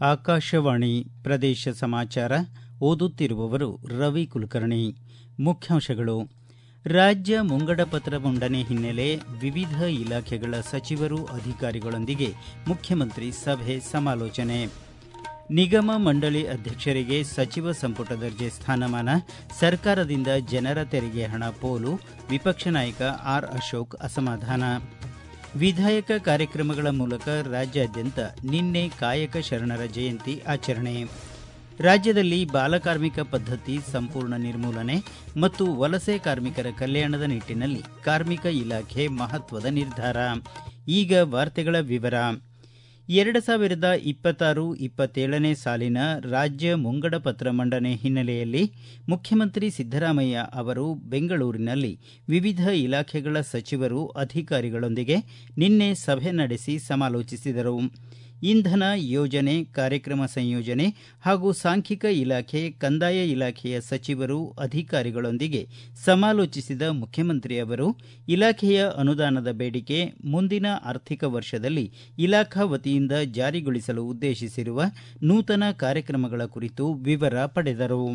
ಆಕಾಶವಾಣಿ ಪ್ರದೇಶ ಸಮಾಚಾರ ಓದುತ್ತಿರುವವರು ರವಿ ಕುಲಕರ್ಣಿ ಮುಖ್ಯಾಂಶಗಳು ರಾಜ್ಯ ಮುಂಗಡ ಪತ್ರ ಮಂಡನೆ ಹಿನ್ನೆಲೆ ವಿವಿಧ ಇಲಾಖೆಗಳ ಸಚಿವರು ಅಧಿಕಾರಿಗಳೊಂದಿಗೆ ಮುಖ್ಯಮಂತ್ರಿ ಸಭೆ ಸಮಾಲೋಚನೆ ನಿಗಮ ಮಂಡಳಿ ಅಧ್ಯಕ್ಷರಿಗೆ ಸಚಿವ ಸಂಪುಟ ದರ್ಜೆ ಸ್ಥಾನಮಾನ ಸರ್ಕಾರದಿಂದ ಜನರ ತೆರಿಗೆ ಹಣ ಪೋಲು ವಿಪಕ್ಷ ನಾಯಕ ಆರ್ ಅಶೋಕ್ ಅಸಮಾಧಾನ ವಿಧಾಯಕ ಕಾರ್ಯಕ್ರಮಗಳ ಮೂಲಕ ರಾಜ್ಯಾದ್ಯಂತ ನಿನ್ನೆ ಕಾಯಕ ಶರಣರ ಜಯಂತಿ ಆಚರಣೆ ರಾಜ್ಯದಲ್ಲಿ ಬಾಲಕಾರ್ಮಿಕ ಪದ್ಧತಿ ಸಂಪೂರ್ಣ ನಿರ್ಮೂಲನೆ ಮತ್ತು ವಲಸೆ ಕಾರ್ಮಿಕರ ಕಲ್ಯಾಣದ ನಿಟ್ಟಿನಲ್ಲಿ ಕಾರ್ಮಿಕ ಇಲಾಖೆ ಮಹತ್ವದ ನಿರ್ಧಾರ ಈಗ ವಾರ್ತೆಗಳ ವಿವರ ಎರಡು ಸಾವಿರದ ಇಪ್ಪತ್ತಾರು ಇಪ್ಪತ್ತೇಳನೇ ಸಾಲಿನ ರಾಜ್ಯ ಮುಂಗಡ ಪತ್ರ ಮಂಡನೆ ಹಿನ್ನೆಲೆಯಲ್ಲಿ ಮುಖ್ಯಮಂತ್ರಿ ಸಿದ್ದರಾಮಯ್ಯ ಅವರು ಬೆಂಗಳೂರಿನಲ್ಲಿ ವಿವಿಧ ಇಲಾಖೆಗಳ ಸಚಿವರು ಅಧಿಕಾರಿಗಳೊಂದಿಗೆ ನಿನ್ನೆ ಸಭೆ ನಡೆಸಿ ಸಮಾಲೋಚಿಸಿದರು ಇಂಧನ ಯೋಜನೆ ಕಾರ್ಯಕ್ರಮ ಸಂಯೋಜನೆ ಹಾಗೂ ಸಾಂಖ್ಯಿಕ ಇಲಾಖೆ ಕಂದಾಯ ಇಲಾಖೆಯ ಸಚಿವರು ಅಧಿಕಾರಿಗಳೊಂದಿಗೆ ಸಮಾಲೋಚಿಸಿದ ಮುಖ್ಯಮಂತ್ರಿ ಅವರು ಇಲಾಖೆಯ ಅನುದಾನದ ಬೇಡಿಕೆ ಮುಂದಿನ ಆರ್ಥಿಕ ವರ್ಷದಲ್ಲಿ ಇಲಾಖಾ ವತಿಯಿಂದ ಜಾರಿಗೊಳಿಸಲು ಉದ್ದೇಶಿಸಿರುವ ನೂತನ ಕಾರ್ಯಕ್ರಮಗಳ ಕುರಿತು ವಿವರ ಪಡೆದರು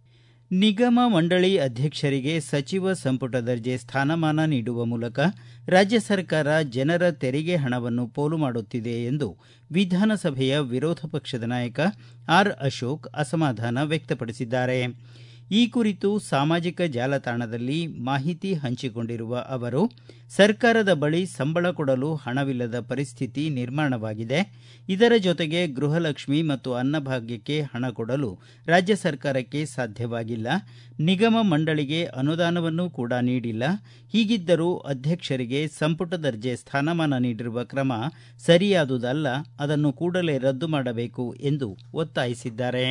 ನಿಗಮ ಮಂಡಳಿ ಅಧ್ಯಕ್ಷರಿಗೆ ಸಚಿವ ಸಂಪುಟ ದರ್ಜೆ ಸ್ಥಾನಮಾನ ನೀಡುವ ಮೂಲಕ ರಾಜ್ಯ ಸರ್ಕಾರ ಜನರ ತೆರಿಗೆ ಹಣವನ್ನು ಪೋಲು ಮಾಡುತ್ತಿದೆ ಎಂದು ವಿಧಾನಸಭೆಯ ವಿರೋಧ ಪಕ್ಷದ ನಾಯಕ ಆರ್ ಅಶೋಕ್ ಅಸಮಾಧಾನ ವ್ಯಕ್ತಪಡಿಸಿದ್ದಾರೆ ಈ ಕುರಿತು ಸಾಮಾಜಿಕ ಜಾಲತಾಣದಲ್ಲಿ ಮಾಹಿತಿ ಹಂಚಿಕೊಂಡಿರುವ ಅವರು ಸರ್ಕಾರದ ಬಳಿ ಸಂಬಳ ಕೊಡಲು ಹಣವಿಲ್ಲದ ಪರಿಸ್ಥಿತಿ ನಿರ್ಮಾಣವಾಗಿದೆ ಇದರ ಜೊತೆಗೆ ಗೃಹಲಕ್ಷ್ಮಿ ಮತ್ತು ಅನ್ನಭಾಗ್ಯಕ್ಕೆ ಹಣ ಕೊಡಲು ರಾಜ್ಯ ಸರ್ಕಾರಕ್ಕೆ ಸಾಧ್ಯವಾಗಿಲ್ಲ ನಿಗಮ ಮಂಡಳಿಗೆ ಅನುದಾನವನ್ನೂ ಕೂಡ ನೀಡಿಲ್ಲ ಹೀಗಿದ್ದರೂ ಅಧ್ಯಕ್ಷರಿಗೆ ಸಂಪುಟ ದರ್ಜೆ ಸ್ಥಾನಮಾನ ನೀಡಿರುವ ಕ್ರಮ ಸರಿಯಾದುದಲ್ಲ ಅದನ್ನು ಕೂಡಲೇ ರದ್ದು ಮಾಡಬೇಕು ಎಂದು ಒತ್ತಾಯಿಸಿದ್ದಾರೆ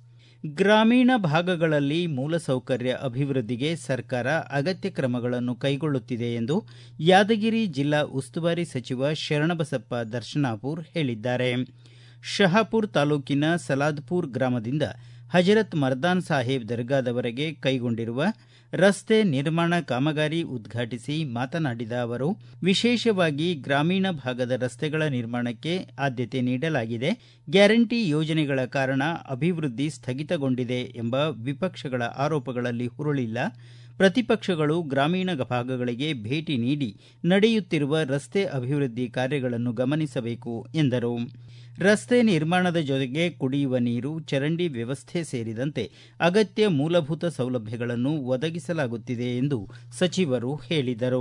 ಗ್ರಾಮೀಣ ಭಾಗಗಳಲ್ಲಿ ಮೂಲಸೌಕರ್ಯ ಅಭಿವೃದ್ಧಿಗೆ ಸರ್ಕಾರ ಅಗತ್ಯ ಕ್ರಮಗಳನ್ನು ಕೈಗೊಳ್ಳುತ್ತಿದೆ ಎಂದು ಯಾದಗಿರಿ ಜಿಲ್ಲಾ ಉಸ್ತುವಾರಿ ಸಚಿವ ಶರಣಬಸಪ್ಪ ದರ್ಶನಾಪುರ್ ಹೇಳಿದ್ದಾರೆ ಶಹಾಪುರ ತಾಲೂಕಿನ ಸಲಾದ್ಪುರ್ ಗ್ರಾಮದಿಂದ ಹಜರತ್ ಮರ್ದಾನ್ ಸಾಹೇಬ್ ದರ್ಗಾದವರೆಗೆ ಕೈಗೊಂಡಿರುವ ರಸ್ತೆ ನಿರ್ಮಾಣ ಕಾಮಗಾರಿ ಉದ್ಘಾಟಿಸಿ ಮಾತನಾಡಿದ ಅವರು ವಿಶೇಷವಾಗಿ ಗ್ರಾಮೀಣ ಭಾಗದ ರಸ್ತೆಗಳ ನಿರ್ಮಾಣಕ್ಕೆ ಆದ್ಯತೆ ನೀಡಲಾಗಿದೆ ಗ್ಯಾರಂಟಿ ಯೋಜನೆಗಳ ಕಾರಣ ಅಭಿವೃದ್ಧಿ ಸ್ಥಗಿತಗೊಂಡಿದೆ ಎಂಬ ವಿಪಕ್ಷಗಳ ಆರೋಪಗಳಲ್ಲಿ ಹುರುಳಿಲ್ಲ ಪ್ರತಿಪಕ್ಷಗಳು ಗ್ರಾಮೀಣ ಭಾಗಗಳಿಗೆ ಭೇಟಿ ನೀಡಿ ನಡೆಯುತ್ತಿರುವ ರಸ್ತೆ ಅಭಿವೃದ್ಧಿ ಕಾರ್ಯಗಳನ್ನು ಗಮನಿಸಬೇಕು ಎಂದರು ರಸ್ತೆ ನಿರ್ಮಾಣದ ಜೊತೆಗೆ ಕುಡಿಯುವ ನೀರು ಚರಂಡಿ ವ್ಯವಸ್ಥೆ ಸೇರಿದಂತೆ ಅಗತ್ಯ ಮೂಲಭೂತ ಸೌಲಭ್ಯಗಳನ್ನು ಒದಗಿಸಲಾಗುತ್ತಿದೆ ಎಂದು ಸಚಿವರು ಹೇಳಿದರು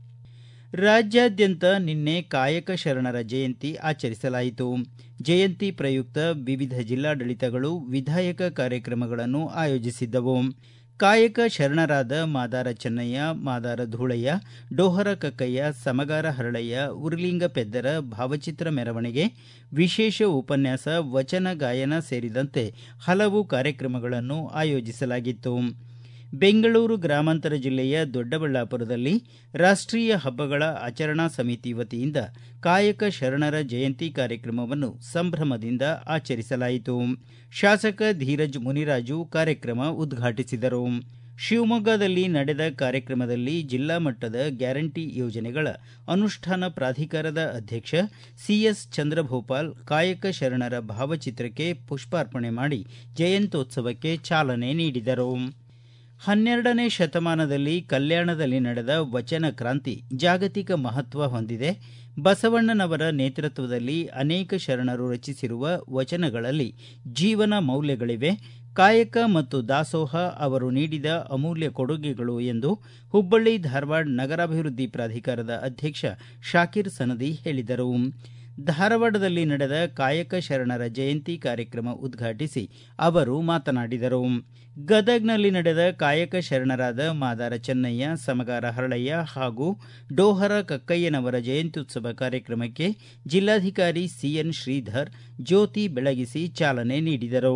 ರಾಜ್ಯಾದ್ಯಂತ ನಿನ್ನೆ ಕಾಯಕ ಶರಣರ ಜಯಂತಿ ಆಚರಿಸಲಾಯಿತು ಜಯಂತಿ ಪ್ರಯುಕ್ತ ವಿವಿಧ ಜಿಲ್ಲಾಡಳಿತಗಳು ವಿಧಾಯಕ ಕಾರ್ಯಕ್ರಮಗಳನ್ನು ಆಯೋಜಿಸಿದ್ದವು ಕಾಯಕ ಶರಣರಾದ ಮಾದಾರ ಚೆನ್ನಯ್ಯ ಮಾದಾರ ಧೂಳಯ್ಯ ಡೋಹರ ಕಕ್ಕಯ್ಯ ಸಮಗಾರ ಹರಳಯ್ಯ ಉರ್ಲಿಂಗ ಪೆದ್ದರ ಭಾವಚಿತ್ರ ಮೆರವಣಿಗೆ ವಿಶೇಷ ಉಪನ್ಯಾಸ ವಚನ ಗಾಯನ ಸೇರಿದಂತೆ ಹಲವು ಕಾರ್ಯಕ್ರಮಗಳನ್ನು ಆಯೋಜಿಸಲಾಗಿತ್ತು ಬೆಂಗಳೂರು ಗ್ರಾಮಾಂತರ ಜಿಲ್ಲೆಯ ದೊಡ್ಡಬಳ್ಳಾಪುರದಲ್ಲಿ ರಾಷ್ಟೀಯ ಹಬ್ಬಗಳ ಆಚರಣಾ ಸಮಿತಿ ವತಿಯಿಂದ ಕಾಯಕ ಶರಣರ ಜಯಂತಿ ಕಾರ್ಯಕ್ರಮವನ್ನು ಸಂಭ್ರಮದಿಂದ ಆಚರಿಸಲಾಯಿತು ಶಾಸಕ ಧೀರಜ್ ಮುನಿರಾಜು ಕಾರ್ಯಕ್ರಮ ಉದ್ಘಾಟಿಸಿದರು ಶಿವಮೊಗ್ಗದಲ್ಲಿ ನಡೆದ ಕಾರ್ಯಕ್ರಮದಲ್ಲಿ ಜಿಲ್ಲಾ ಮಟ್ಟದ ಗ್ಯಾರಂಟಿ ಯೋಜನೆಗಳ ಅನುಷ್ಠಾನ ಪ್ರಾಧಿಕಾರದ ಅಧ್ಯಕ್ಷ ಸಿಎಸ್ ಚಂದ್ರಭೂಪಾಲ್ ಕಾಯಕ ಶರಣರ ಭಾವಚಿತ್ರಕ್ಕೆ ಪುಷ್ಪಾರ್ಪಣೆ ಮಾಡಿ ಜಯಂತ್ಯೋತ್ಸವಕ್ಕೆ ಚಾಲನೆ ನೀಡಿದರು ಹನ್ನೆರಡನೇ ಶತಮಾನದಲ್ಲಿ ಕಲ್ಯಾಣದಲ್ಲಿ ನಡೆದ ವಚನ ಕ್ರಾಂತಿ ಜಾಗತಿಕ ಮಹತ್ವ ಹೊಂದಿದೆ ಬಸವಣ್ಣನವರ ನೇತೃತ್ವದಲ್ಲಿ ಅನೇಕ ಶರಣರು ರಚಿಸಿರುವ ವಚನಗಳಲ್ಲಿ ಜೀವನ ಮೌಲ್ಯಗಳಿವೆ ಕಾಯಕ ಮತ್ತು ದಾಸೋಹ ಅವರು ನೀಡಿದ ಅಮೂಲ್ಯ ಕೊಡುಗೆಗಳು ಎಂದು ಹುಬ್ಬಳ್ಳಿ ಧಾರವಾಡ ನಗರಾಭಿವೃದ್ಧಿ ಪ್ರಾಧಿಕಾರದ ಅಧ್ಯಕ್ಷ ಶಾಕೀರ್ ಸನದಿ ಹೇಳಿದರು ಧಾರವಾಡದಲ್ಲಿ ನಡೆದ ಕಾಯಕ ಶರಣರ ಜಯಂತಿ ಕಾರ್ಯಕ್ರಮ ಉದ್ಘಾಟಿಸಿ ಅವರು ಮಾತನಾಡಿದರು ಗದಗ್ನಲ್ಲಿ ನಡೆದ ಕಾಯಕ ಶರಣರಾದ ಮಾದಾರ ಚೆನ್ನಯ್ಯ ಸಮಗಾರ ಹರಳಯ್ಯ ಹಾಗೂ ಡೋಹರ ಕಕ್ಕಯ್ಯನವರ ಜಯಂತ್ಯುತ್ಸವ ಕಾರ್ಯಕ್ರಮಕ್ಕೆ ಜಿಲ್ಲಾಧಿಕಾರಿ ಸಿಎನ್ ಶ್ರೀಧರ್ ಜ್ಯೋತಿ ಬೆಳಗಿಸಿ ಚಾಲನೆ ನೀಡಿದರು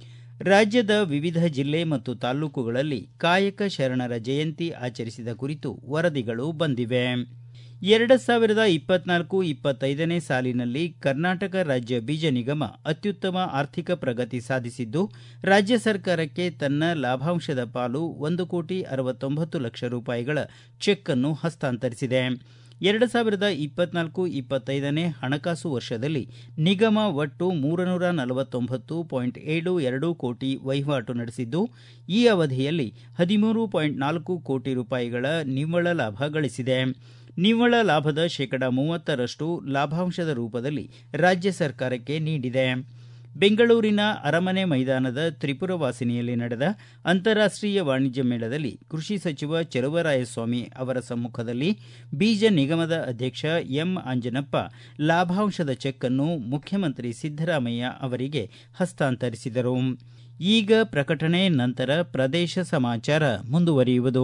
ರಾಜ್ಯದ ವಿವಿಧ ಜಿಲ್ಲೆ ಮತ್ತು ತಾಲ್ಲೂಕುಗಳಲ್ಲಿ ಕಾಯಕ ಶರಣರ ಜಯಂತಿ ಆಚರಿಸಿದ ಕುರಿತು ವರದಿಗಳು ಬಂದಿವೆ ಎರಡು ಸಾವಿರದ ಇಪ್ಪತ್ನಾಲ್ಕು ಇಪ್ಪತ್ತೈದನೇ ಸಾಲಿನಲ್ಲಿ ಕರ್ನಾಟಕ ರಾಜ್ಯ ಬೀಜ ನಿಗಮ ಅತ್ಯುತ್ತಮ ಆರ್ಥಿಕ ಪ್ರಗತಿ ಸಾಧಿಸಿದ್ದು ರಾಜ್ಯ ಸರ್ಕಾರಕ್ಕೆ ತನ್ನ ಲಾಭಾಂಶದ ಪಾಲು ಒಂದು ಕೋಟಿ ಅರವತ್ತೊಂಬತ್ತು ಲಕ್ಷ ರೂಪಾಯಿಗಳ ಚೆಕ್ ಅನ್ನು ಹಸ್ತಾಂತರಿಸಿದೆ ಎರಡು ಸಾವಿರದ ಇಪ್ಪತ್ನಾಲ್ಕು ಇಪ್ಪತ್ತೈದನೇ ಹಣಕಾಸು ವರ್ಷದಲ್ಲಿ ನಿಗಮ ಒಟ್ಟು ಮೂರನೂರ ನಲವತ್ತೊಂಬತ್ತು ಪಾಯಿಂಟ್ ಏಳು ಎರಡು ಕೋಟಿ ವಹಿವಾಟು ನಡೆಸಿದ್ದು ಈ ಅವಧಿಯಲ್ಲಿ ಹದಿಮೂರು ಪಾಯಿಂಟ್ ನಾಲ್ಕು ಕೋಟಿ ರೂಪಾಯಿಗಳ ನಿವ್ವಳ ಲಾಭ ಗಳಿಸಿದೆ ನಿವ್ವಳ ಲಾಭದ ಶೇಕಡ ಮೂವತ್ತರಷ್ಟು ಲಾಭಾಂಶದ ರೂಪದಲ್ಲಿ ರಾಜ್ಯ ಸರ್ಕಾರಕ್ಕೆ ನೀಡಿದೆ ಬೆಂಗಳೂರಿನ ಅರಮನೆ ಮೈದಾನದ ತ್ರಿಪುರವಾಸಿನಿಯಲ್ಲಿ ನಡೆದ ಅಂತಾರಾಷ್ಟೀಯ ವಾಣಿಜ್ಯ ಮೇಳದಲ್ಲಿ ಕೃಷಿ ಸಚಿವ ಚಲುವರಾಯಸ್ವಾಮಿ ಅವರ ಸಮ್ಮುಖದಲ್ಲಿ ಬೀಜ ನಿಗಮದ ಅಧ್ಯಕ್ಷ ಎಂ ಅಂಜನಪ್ಪ ಲಾಭಾಂಶದ ಚೆಕ್ ಅನ್ನು ಮುಖ್ಯಮಂತ್ರಿ ಸಿದ್ದರಾಮಯ್ಯ ಅವರಿಗೆ ಹಸ್ತಾಂತರಿಸಿದರು ಈಗ ಪ್ರಕಟಣೆ ನಂತರ ಪ್ರದೇಶ ಸಮಾಚಾರ ಮುಂದುವರಿಯುವುದು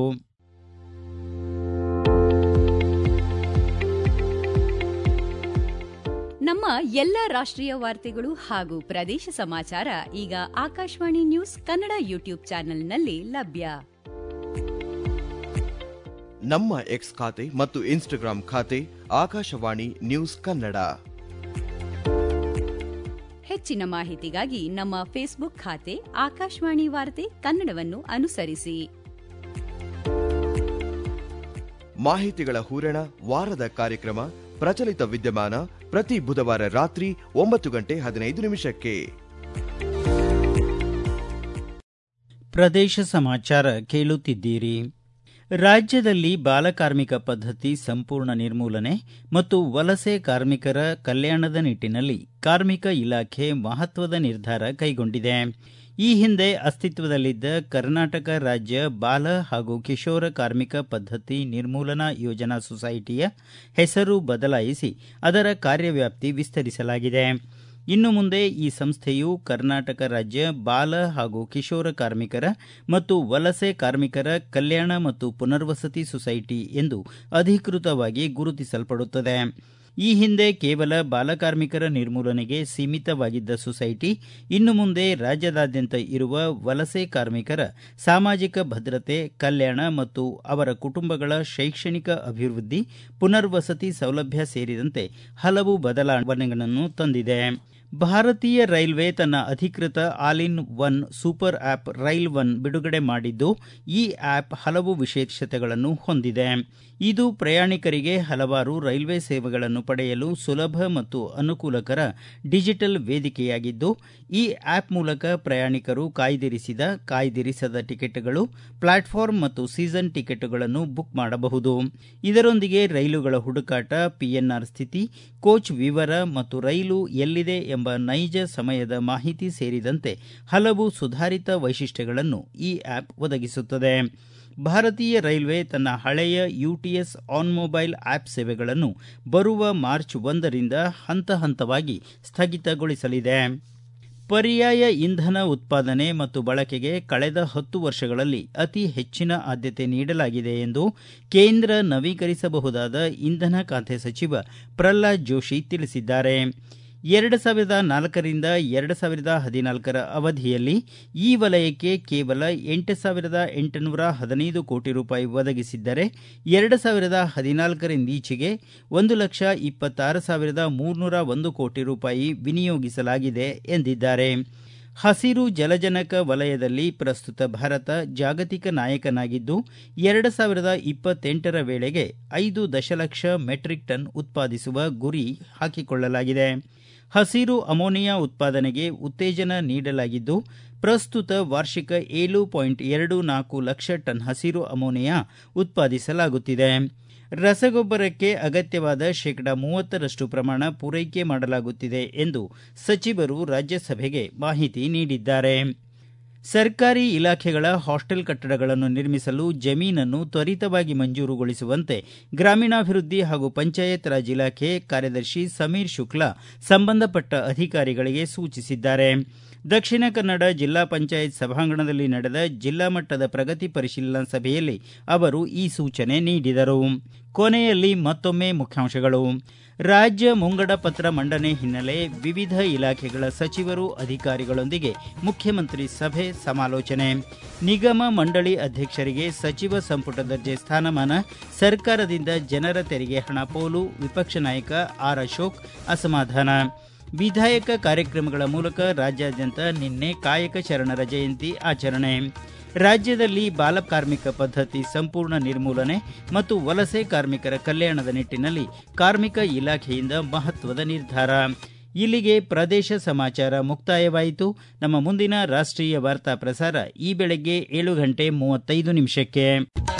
ನಮ್ಮ ಎಲ್ಲ ರಾಷ್ಟ್ರೀಯ ವಾರ್ತೆಗಳು ಹಾಗೂ ಪ್ರದೇಶ ಸಮಾಚಾರ ಈಗ ಆಕಾಶವಾಣಿ ನ್ಯೂಸ್ ಕನ್ನಡ ಯೂಟ್ಯೂಬ್ ಚಾನೆಲ್ನಲ್ಲಿ ಲಭ್ಯ ನಮ್ಮ ಎಕ್ಸ್ ಖಾತೆ ಮತ್ತು ಇನ್ಸ್ಟಾಗ್ರಾಂ ಖಾತೆ ಆಕಾಶವಾಣಿ ನ್ಯೂಸ್ ಕನ್ನಡ ಹೆಚ್ಚಿನ ಮಾಹಿತಿಗಾಗಿ ನಮ್ಮ ಫೇಸ್ಬುಕ್ ಖಾತೆ ಆಕಾಶವಾಣಿ ವಾರ್ತೆ ಕನ್ನಡವನ್ನು ಅನುಸರಿಸಿ ಮಾಹಿತಿಗಳ ಹೂರಣ ವಾರದ ಕಾರ್ಯಕ್ರಮ ಪ್ರಚಲಿತ ವಿದ್ಯಮಾನ ಪ್ರತಿ ಬುಧವಾರ ರಾತ್ರಿ ಒಂಬತ್ತು ಗಂಟೆ ಹದಿನೈದು ನಿಮಿಷಕ್ಕೆ ಪ್ರದೇಶ ಸಮಾಚಾರ ಕೇಳುತ್ತಿದ್ದೀರಿ ರಾಜ್ಯದಲ್ಲಿ ಬಾಲಕಾರ್ಮಿಕ ಪದ್ಧತಿ ಸಂಪೂರ್ಣ ನಿರ್ಮೂಲನೆ ಮತ್ತು ವಲಸೆ ಕಾರ್ಮಿಕರ ಕಲ್ಯಾಣದ ನಿಟ್ಟಿನಲ್ಲಿ ಕಾರ್ಮಿಕ ಇಲಾಖೆ ಮಹತ್ವದ ನಿರ್ಧಾರ ಕೈಗೊಂಡಿದೆ ಈ ಹಿಂದೆ ಅಸ್ತಿತ್ವದಲ್ಲಿದ್ದ ಕರ್ನಾಟಕ ರಾಜ್ಯ ಬಾಲ ಹಾಗೂ ಕಿಶೋರ ಕಾರ್ಮಿಕ ಪದ್ಧತಿ ನಿರ್ಮೂಲನಾ ಯೋಜನಾ ಸೊಸೈಟಿಯ ಹೆಸರು ಬದಲಾಯಿಸಿ ಅದರ ಕಾರ್ಯವ್ಯಾಪ್ತಿ ವಿಸ್ತರಿಸಲಾಗಿದೆ ಇನ್ನು ಮುಂದೆ ಈ ಸಂಸ್ಥೆಯು ಕರ್ನಾಟಕ ರಾಜ್ಯ ಬಾಲ ಹಾಗೂ ಕಿಶೋರ ಕಾರ್ಮಿಕರ ಮತ್ತು ವಲಸೆ ಕಾರ್ಮಿಕರ ಕಲ್ಯಾಣ ಮತ್ತು ಪುನರ್ವಸತಿ ಸೊಸೈಟಿ ಎಂದು ಅಧಿಕೃತವಾಗಿ ಗುರುತಿಸಲ್ಪಡುತ್ತದೆ ಈ ಹಿಂದೆ ಕೇವಲ ಬಾಲಕಾರ್ಮಿಕರ ನಿರ್ಮೂಲನೆಗೆ ಸೀಮಿತವಾಗಿದ್ದ ಸೊಸೈಟಿ ಇನ್ನು ಮುಂದೆ ರಾಜ್ಯದಾದ್ಯಂತ ಇರುವ ವಲಸೆ ಕಾರ್ಮಿಕರ ಸಾಮಾಜಿಕ ಭದ್ರತೆ ಕಲ್ಯಾಣ ಮತ್ತು ಅವರ ಕುಟುಂಬಗಳ ಶೈಕ್ಷಣಿಕ ಅಭಿವೃದ್ಧಿ ಪುನರ್ವಸತಿ ಸೌಲಭ್ಯ ಸೇರಿದಂತೆ ಹಲವು ಬದಲಾವಣೆಗಳನ್ನು ತಂದಿದೆ ಭಾರತೀಯ ರೈಲ್ವೆ ತನ್ನ ಅಧಿಕೃತ all in one super app Rail One ಬಿಡುಗಡೆ ಮಾಡಿದ್ದು ಈ ಆಪ್ ಹಲವು ವಿಶೇಷತೆಗಳನ್ನು ಹೊಂದಿದೆ ಇದು ಪ್ರಯಾಣಿಕರಿಗೆ ಹಲವಾರು ರೈಲ್ವೆ ಸೇವೆಗಳನ್ನು ಪಡೆಯಲು ಸುಲಭ ಮತ್ತು ಅನುಕೂಲಕರ ಡಿಜಿಟಲ್ ವೇದಿಕೆಯಾಗಿದ್ದು ಈ ಆಪ್ ಮೂಲಕ ಪ್ರಯಾಣಿಕರು ಕಾಯ್ದಿರಿಸಿದ ಕಾಯ್ದಿರಿಸದ ಟಿಕೆಟ್ಗಳು ಪ್ಲಾಟ್ಫಾರ್ಮ್ ಮತ್ತು ಸೀಸನ್ ಟಿಕೆಟ್ಗಳನ್ನು ಬುಕ್ ಮಾಡಬಹುದು ಇದರೊಂದಿಗೆ ರೈಲುಗಳ ಹುಡುಕಾಟ ಪಿಎನ್ಆರ್ ಸ್ಥಿತಿ ಕೋಚ್ ವಿವರ ಮತ್ತು ರೈಲು ಎಲ್ಲಿದೆ ಎಂಬ ನೈಜ ಸಮಯದ ಮಾಹಿತಿ ಸೇರಿದಂತೆ ಹಲವು ಸುಧಾರಿತ ವೈಶಿಷ್ಟ್ಯಗಳನ್ನು ಈ ಆಪ್ ಒದಗಿಸುತ್ತದೆ ಭಾರತೀಯ ರೈಲ್ವೆ ತನ್ನ ಹಳೆಯ ಯುಟಿಎಸ್ ಆನ್ ಮೊಬೈಲ್ ಆಪ್ ಸೇವೆಗಳನ್ನು ಬರುವ ಮಾರ್ಚ್ ಒಂದರಿಂದ ಹಂತ ಹಂತವಾಗಿ ಸ್ಥಗಿತಗೊಳಿಸಲಿದೆ ಪರ್ಯಾಯ ಇಂಧನ ಉತ್ಪಾದನೆ ಮತ್ತು ಬಳಕೆಗೆ ಕಳೆದ ಹತ್ತು ವರ್ಷಗಳಲ್ಲಿ ಅತಿ ಹೆಚ್ಚಿನ ಆದ್ಯತೆ ನೀಡಲಾಗಿದೆ ಎಂದು ಕೇಂದ್ರ ನವೀಕರಿಸಬಹುದಾದ ಇಂಧನ ಖಾತೆ ಸಚಿವ ಪ್ರಹ್ಲಾದ್ ಜೋಶಿ ತಿಳಿಸಿದ್ದಾರೆ ಎರಡು ಸಾವಿರದ ನಾಲ್ಕರಿಂದ ಎರಡು ಸಾವಿರದ ಹದಿನಾಲ್ಕರ ಅವಧಿಯಲ್ಲಿ ಈ ವಲಯಕ್ಕೆ ಕೇವಲ ಎಂಟು ಸಾವಿರದ ಎಂಟುನೂರ ಹದಿನೈದು ಕೋಟಿ ರೂಪಾಯಿ ಒದಗಿಸಿದ್ದರೆ ಎರಡು ಸಾವಿರದ ಹದಿನಾಲ್ಕರಿಂದೀಚೆಗೆ ಒಂದು ಲಕ್ಷ ಇಪ್ಪತ್ತಾರು ಸಾವಿರದ ಮೂರ್ನೂರ ಒಂದು ಕೋಟಿ ರೂಪಾಯಿ ವಿನಿಯೋಗಿಸಲಾಗಿದೆ ಎಂದಿದ್ದಾರೆ ಹಸಿರು ಜಲಜನಕ ವಲಯದಲ್ಲಿ ಪ್ರಸ್ತುತ ಭಾರತ ಜಾಗತಿಕ ನಾಯಕನಾಗಿದ್ದು ಎರಡು ಸಾವಿರದ ಇಪ್ಪತ್ತೆಂಟರ ವೇಳೆಗೆ ಐದು ದಶಲಕ್ಷ ಮೆಟ್ರಿಕ್ ಟನ್ ಉತ್ಪಾದಿಸುವ ಗುರಿ ಹಾಕಿಕೊಳ್ಳಲಾಗಿದೆ ಹಸಿರು ಅಮೋನಿಯಾ ಉತ್ಪಾದನೆಗೆ ಉತ್ತೇಜನ ನೀಡಲಾಗಿದ್ದು ಪ್ರಸ್ತುತ ವಾರ್ಷಿಕ ಏಳು ಪಾಯಿಂಟ್ ಎರಡು ನಾಲ್ಕು ಲಕ್ಷ ಟನ್ ಹಸಿರು ಅಮೋನಿಯಾ ಉತ್ಪಾದಿಸಲಾಗುತ್ತಿದೆ ರಸಗೊಬ್ಬರಕ್ಕೆ ಅಗತ್ಯವಾದ ಶೇಕಡಾ ಮೂವತ್ತರಷ್ಟು ಪ್ರಮಾಣ ಪೂರೈಕೆ ಮಾಡಲಾಗುತ್ತಿದೆ ಎಂದು ಸಚಿವರು ರಾಜ್ಯಸಭೆಗೆ ಮಾಹಿತಿ ನೀಡಿದ್ದಾರೆ ಸರ್ಕಾರಿ ಇಲಾಖೆಗಳ ಹಾಸ್ಟೆಲ್ ಕಟ್ಟಡಗಳನ್ನು ನಿರ್ಮಿಸಲು ಜಮೀನನ್ನು ತ್ವರಿತವಾಗಿ ಮಂಜೂರುಗೊಳಿಸುವಂತೆ ಗ್ರಾಮೀಣಾಭಿವೃದ್ಧಿ ಹಾಗೂ ಪಂಚಾಯತ್ ರಾಜ್ ಇಲಾಖೆ ಕಾರ್ಯದರ್ಶಿ ಸಮೀರ್ ಶುಕ್ಲಾ ಸಂಬಂಧಪಟ್ಟ ಅಧಿಕಾರಿಗಳಿಗೆ ಸೂಚಿಸಿದ್ದಾರೆ ದಕ್ಷಿಣ ಕನ್ನಡ ಜಿಲ್ಲಾ ಪಂಚಾಯತ್ ಸಭಾಂಗಣದಲ್ಲಿ ನಡೆದ ಜಿಲ್ಲಾ ಮಟ್ಟದ ಪ್ರಗತಿ ಪರಿಶೀಲನಾ ಸಭೆಯಲ್ಲಿ ಅವರು ಈ ಸೂಚನೆ ನೀಡಿದರು ಕೊನೆಯಲ್ಲಿ ಮತ್ತೊಮ್ಮೆ ಮುಖ್ಯಾಂಶಗಳು ರಾಜ್ಯ ಮುಂಗಡ ಪತ್ರ ಮಂಡನೆ ಹಿನ್ನೆಲೆ ವಿವಿಧ ಇಲಾಖೆಗಳ ಸಚಿವರು ಅಧಿಕಾರಿಗಳೊಂದಿಗೆ ಮುಖ್ಯಮಂತ್ರಿ ಸಭೆ ಸಮಾಲೋಚನೆ ನಿಗಮ ಮಂಡಳಿ ಅಧ್ಯಕ್ಷರಿಗೆ ಸಚಿವ ಸಂಪುಟ ದರ್ಜೆ ಸ್ಥಾನಮಾನ ಸರ್ಕಾರದಿಂದ ಜನರ ತೆರಿಗೆ ಹಣ ಪೋಲು ವಿಪಕ್ಷ ನಾಯಕ ಆರ್ ಅಶೋಕ್ ಅಸಮಾಧಾನ ವಿಧಾಯಕ ಕಾರ್ಯಕ್ರಮಗಳ ಮೂಲಕ ರಾಜ್ಯಾದ್ಯಂತ ನಿನ್ನೆ ಕಾಯಕ ಶರಣರ ಜಯಂತಿ ಆಚರಣೆ ರಾಜ್ಯದಲ್ಲಿ ಬಾಲಕಾರ್ಮಿಕ ಪದ್ಧತಿ ಸಂಪೂರ್ಣ ನಿರ್ಮೂಲನೆ ಮತ್ತು ವಲಸೆ ಕಾರ್ಮಿಕರ ಕಲ್ಯಾಣದ ನಿಟ್ಟಿನಲ್ಲಿ ಕಾರ್ಮಿಕ ಇಲಾಖೆಯಿಂದ ಮಹತ್ವದ ನಿರ್ಧಾರ ಇಲ್ಲಿಗೆ ಪ್ರದೇಶ ಸಮಾಚಾರ ಮುಕ್ತಾಯವಾಯಿತು ನಮ್ಮ ಮುಂದಿನ ರಾಷ್ಟ್ರೀಯ ವಾರ್ತಾ ಪ್ರಸಾರ ಈ ಬೆಳಗ್ಗೆ ಏಳು ಗಂಟೆ ಮೂವತ್ತೈದು ನಿಮಿಷಕ್ಕೆ